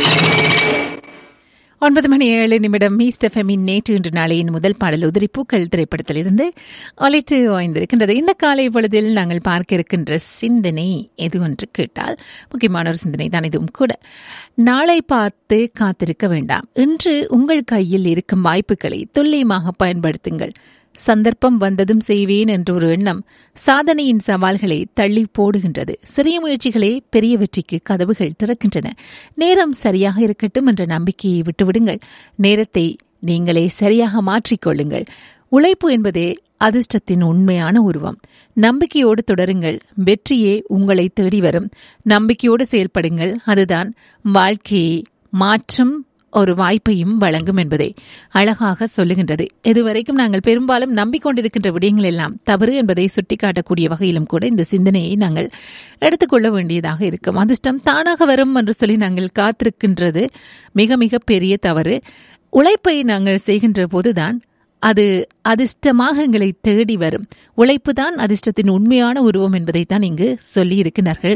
ஒன்பது மணி ஏழு நிமிடம் மீஸ்ட் எஃப்எம்மின் நேற்று இன்று நாளையின் முதல் பாடல் உதிரிப்பூக்கள் திரைப்படத்திலிருந்து ஒலைத்து ஓய்ந்திருக்கின்றது இந்த காலை பொழுதில் நாங்கள் பார்க்க இருக்கின்ற சிந்தனை எது ஒன்று கேட்டால் முக்கியமான ஒரு சிந்தனை தான் இதுவும் கூட நாளை பார்த்து காத்திருக்க வேண்டாம் இன்று உங்கள் கையில் இருக்கும் வாய்ப்புகளை துல்லியமாக பயன்படுத்துங்கள் சந்தர்ப்பம் வந்ததும் செய்வேன் என்ற ஒரு எண்ணம் சாதனையின் சவால்களை தள்ளி போடுகின்றது சிறிய முயற்சிகளே பெரிய வெற்றிக்கு கதவுகள் திறக்கின்றன நேரம் சரியாக இருக்கட்டும் என்ற நம்பிக்கையை விட்டுவிடுங்கள் நேரத்தை நீங்களே சரியாக மாற்றிக்கொள்ளுங்கள் உழைப்பு என்பதே அதிர்ஷ்டத்தின் உண்மையான உருவம் நம்பிக்கையோடு தொடருங்கள் வெற்றியே உங்களை தேடி வரும் நம்பிக்கையோடு செயல்படுங்கள் அதுதான் வாழ்க்கையை மாற்றும் ஒரு வாய்ப்பையும் வழங்கும் என்பதை அழகாக சொல்லுகின்றது இதுவரைக்கும் நாங்கள் பெரும்பாலும் நம்பிக்கொண்டிருக்கின்ற விடயங்கள் எல்லாம் தவறு என்பதை சுட்டிக்காட்டக்கூடிய வகையிலும் கூட இந்த சிந்தனையை நாங்கள் எடுத்துக்கொள்ள வேண்டியதாக இருக்கும் அதிர்ஷ்டம் தானாக வரும் என்று சொல்லி நாங்கள் காத்திருக்கின்றது மிக மிக பெரிய தவறு உழைப்பை நாங்கள் செய்கின்ற போதுதான் அது அதிர்ஷ்டமாக எங்களை தேடி வரும் உழைப்பு தான் அதிர்ஷ்டத்தின் உண்மையான உருவம் என்பதைத்தான் இங்கு சொல்லியிருக்கிறார்கள்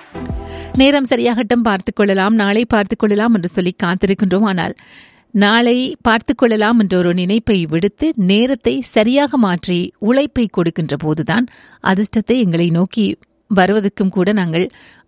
நேரம் சரியாகட்டும் பார்த்துக் கொள்ளலாம் நாளை பார்த்துக் கொள்ளலாம் என்று சொல்லி காத்திருக்கின்றோம் ஆனால் நாளை பார்த்துக் கொள்ளலாம் என்ற ஒரு நினைப்பை விடுத்து நேரத்தை சரியாக மாற்றி உழைப்பை கொடுக்கின்ற போதுதான் அதிர்ஷ்டத்தை எங்களை நோக்கி வருவதற்கும் கூட நாங்கள்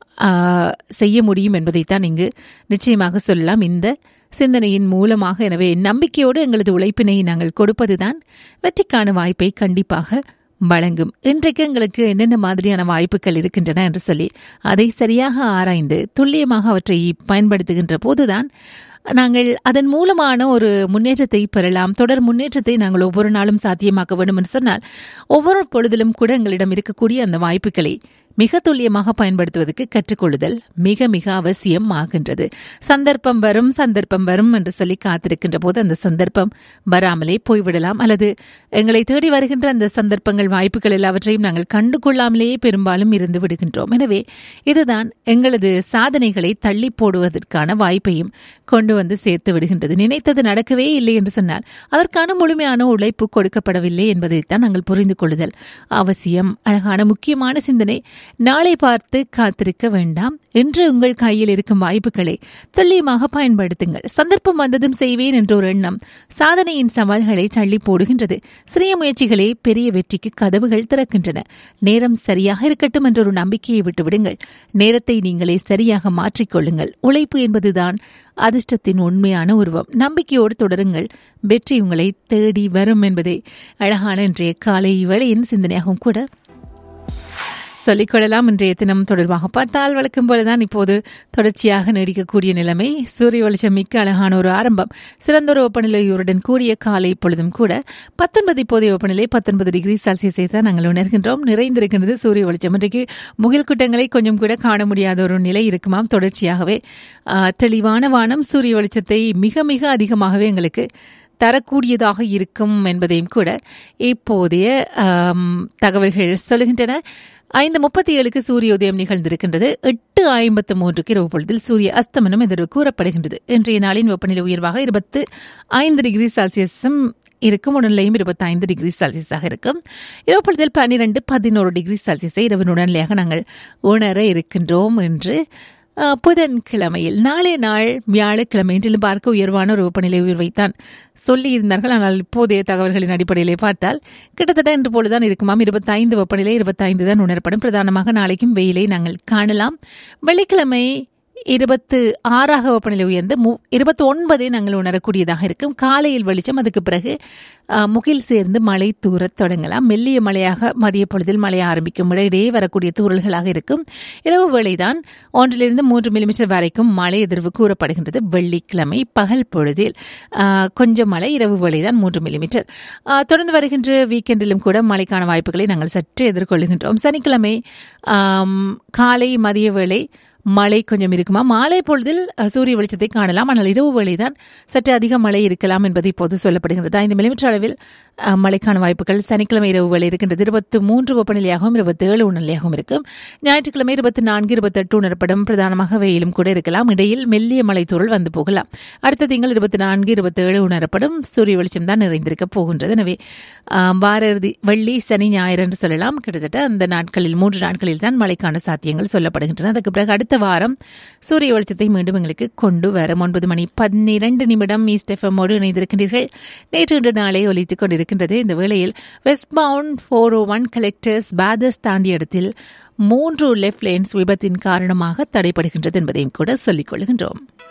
செய்ய முடியும் என்பதைத்தான் இங்கு நிச்சயமாக சொல்லலாம் இந்த சிந்தனையின் மூலமாக எனவே நம்பிக்கையோடு எங்களது உழைப்பினை நாங்கள் கொடுப்பதுதான் வெற்றிக்கான வாய்ப்பை கண்டிப்பாக வழங்கும் இன்றைக்கு எங்களுக்கு என்னென்ன மாதிரியான வாய்ப்புகள் இருக்கின்றன என்று சொல்லி அதை சரியாக ஆராய்ந்து துல்லியமாக அவற்றை பயன்படுத்துகின்ற போதுதான் நாங்கள் அதன் மூலமான ஒரு முன்னேற்றத்தை பெறலாம் தொடர் முன்னேற்றத்தை நாங்கள் ஒவ்வொரு நாளும் சாத்தியமாக்க வேண்டும் என்று சொன்னால் ஒவ்வொரு பொழுதிலும் கூட எங்களிடம் இருக்கக்கூடிய அந்த வாய்ப்புகளை மிக துல்லியமாக பயன்படுத்துவதற்கு கற்றுக்கொள்ளுதல் மிக மிக அவசியம் ஆகின்றது சந்தர்ப்பம் வரும் சந்தர்ப்பம் வரும் என்று சொல்லி காத்திருக்கின்ற போது அந்த சந்தர்ப்பம் வராமலே போய்விடலாம் அல்லது எங்களை தேடி வருகின்ற அந்த சந்தர்ப்பங்கள் வாய்ப்புகள் எல்லாவற்றையும் நாங்கள் கண்டு கொள்ளாமலேயே பெரும்பாலும் இருந்து விடுகின்றோம் எனவே இதுதான் எங்களது சாதனைகளை தள்ளி போடுவதற்கான வாய்ப்பையும் கொண்டு வந்து சேர்த்து விடுகின்றது நினைத்தது நடக்கவே இல்லை என்று சொன்னால் அதற்கான முழுமையான உழைப்பு கொடுக்கப்படவில்லை என்பதைத்தான் நாங்கள் புரிந்து கொள்ளுதல் அவசியம் அழகான முக்கியமான சிந்தனை நாளை பார்த்து காத்திருக்க வேண்டாம் இன்று உங்கள் கையில் இருக்கும் வாய்ப்புகளை துல்லியமாக பயன்படுத்துங்கள் சந்தர்ப்பம் வந்ததும் செய்வேன் என்ற ஒரு எண்ணம் சாதனையின் சவால்களை தள்ளி போடுகின்றது சிறிய முயற்சிகளே பெரிய வெற்றிக்கு கதவுகள் திறக்கின்றன நேரம் சரியாக இருக்கட்டும் என்ற ஒரு நம்பிக்கையை விட்டுவிடுங்கள் நேரத்தை நீங்களே சரியாக மாற்றிக்கொள்ளுங்கள் உழைப்பு என்பதுதான் அதிர்ஷ்டத்தின் உண்மையான உருவம் நம்பிக்கையோடு தொடருங்கள் வெற்றி உங்களை தேடி வரும் என்பதே அழகான இன்றைய காலை வேளையின் சிந்தனையாகவும் கூட சொல்லிக்கொள்ளலாம் இன்றைய தினம் தொடர்பாக பார்த்தால் வழக்கம் போலதான் இப்போது தொடர்ச்சியாக நீடிக்கக்கூடிய நிலைமை சூரிய வெளிச்சம் மிக்க அழகான ஒரு ஆரம்பம் சிறந்த ஒரு வெப்பநிலையுடன் கூடிய காலை பொழுதும் கூட பத்தொன்பது இப்போதைய வெப்பநிலை பத்தொன்பது டிகிரி செல்சியஸை தான் நாங்கள் உணர்கின்றோம் நிறைந்திருக்கின்றது சூரிய வெளிச்சம் இன்றைக்கு முகில் கூட்டங்களை கொஞ்சம் கூட காண முடியாத ஒரு நிலை இருக்குமாம் தொடர்ச்சியாகவே தெளிவான வானம் சூரிய வெளிச்சத்தை மிக மிக அதிகமாகவே எங்களுக்கு தரக்கூடியதாக இருக்கும் என்பதையும் கூட இப்போதைய தகவல்கள் சொல்லுகின்றன ஐந்து முப்பத்தி ஏழுக்கு சூரிய உதயம் நிகழ்ந்திருக்கின்றது எட்டு ஐம்பத்து மூன்றுக்கு இரவு பொழுதில் சூரிய அஸ்தமனம் எதிர்வு கூறப்படுகின்றது இன்றைய நாளின் வெப்பநிலை உயர்வாக இருபத்து ஐந்து டிகிரி செல்சியஸும் இருக்கும் உடல்நிலையும் இருபத்தி ஐந்து டிகிரி செல்சியஸாக இருக்கும் இரவு பொழுதில் பன்னிரண்டு பதினோரு டிகிரி செல்சியஸை இரவு உடல்நிலையாக நாங்கள் உணர இருக்கின்றோம் என்று புதன்கிழமையில் நாளைய நாள் வியாழக்கிழமை இன்றிலும் பார்க்க உயர்வான ஒரு வெப்பநிலை உயர்வைத்தான் சொல்லியிருந்தார்கள் ஆனால் இப்போதைய தகவல்களின் அடிப்படையிலே பார்த்தால் கிட்டத்தட்ட இன்று போலதான் இருக்குமாம் இருபத்தைந்து வெப்பநிலை இருபத்தைந்து தான் உணரப்படும் பிரதானமாக நாளைக்கும் வெயிலை நாங்கள் காணலாம் வெள்ளிக்கிழமை இருபத்து ஆறாக வெப்பநிலை உயர்ந்து மு இருபத்தி ஒன்பதே நாங்கள் உணரக்கூடியதாக இருக்கும் காலையில் வெளிச்சம் அதுக்கு பிறகு முகில் சேர்ந்து மழை தூரத் தொடங்கலாம் மெல்லிய மழையாக மதிய பொழுதில் மழை ஆரம்பிக்கும் இடையிடையே வரக்கூடிய தூறல்களாக இருக்கும் இரவு வேளைதான் ஒன்றிலிருந்து மூன்று மில்லிமீட்டர் வரைக்கும் மழை எதிர்வு கூறப்படுகின்றது வெள்ளிக்கிழமை பகல் பொழுதில் கொஞ்சம் மழை இரவு வேளைதான் மூன்று மில்லிமீட்டர் தொடர்ந்து வருகின்ற வீக்கெண்டிலும் கூட மழைக்கான வாய்ப்புகளை நாங்கள் சற்று எதிர்கொள்ளுகின்றோம் சனிக்கிழமை காலை மதிய வேளை மழை கொஞ்சம் இருக்குமா மாலை பொழுதில் சூரிய வெளிச்சத்தை காணலாம் ஆனால் இரவு வேளைதான் சற்று அதிக மழை இருக்கலாம் என்பது இப்போது சொல்லப்படுகிறது ஐந்து மில்லிமீட்டர் அளவில் அஹ், மழைக்கான வாய்ப்புகள் சனிக்கிழமை இரவு வேளை இருக்கின்றது இருபத்தி மூன்று வெப்பநிலையாகவும் இருபத்தி ஏழு உணர்நிலையாகவும் இருக்கும் ஞாயிற்றுக்கிழமை இருபத்தி நான்கு இருபத்தெட்டு உணரப்படும் பிரதானமாக வெயிலும் கூட இருக்கலாம் இடையில் மெல்லிய மலை தூறல் வந்து போகலாம் அடுத்த திங்கள் இருபத்தி நான்கு இருபத்தேழு உணரப்படும் சூரிய வெளிச்சம் தான் நிறைந்திருக்க போகின்றது எனவே ஆம், வார இறுதி வெள்ளி சனி ஞாயிறு என்று சொல்லலாம் கிட்டத்தட்ட அந்த நாட்களில் மூன்று நாட்களில் தான் மழைக்கான சாத்தியங்கள் சொல்லப்படுகின்றன அதுக்கு பிறகு அடுத்த வாரம் சூரிய வெளிச்சத்தை மீண்டும் எங்களுக்கு கொண்டு வரும் ஒன்பது மணி பன்னிரண்டு நிமிடம் ஈஸ்ட் எஃப்எம்மோடு இணைந்திருக்கின்றீர்கள் நேற்று இன்று நாளை ஒலித்துக் கொண்டிருக்கின்றது இந்த வேளையில் west pound four O one collectors fathers தாண்டிய இடத்தில் மூன்று லெஃப்ட் லேன்ஸ் விபத்தின் காரணமாக தடைப்படுகின்றது என்பதையும் கூட சொல்லிக் கொள்கின்றோம்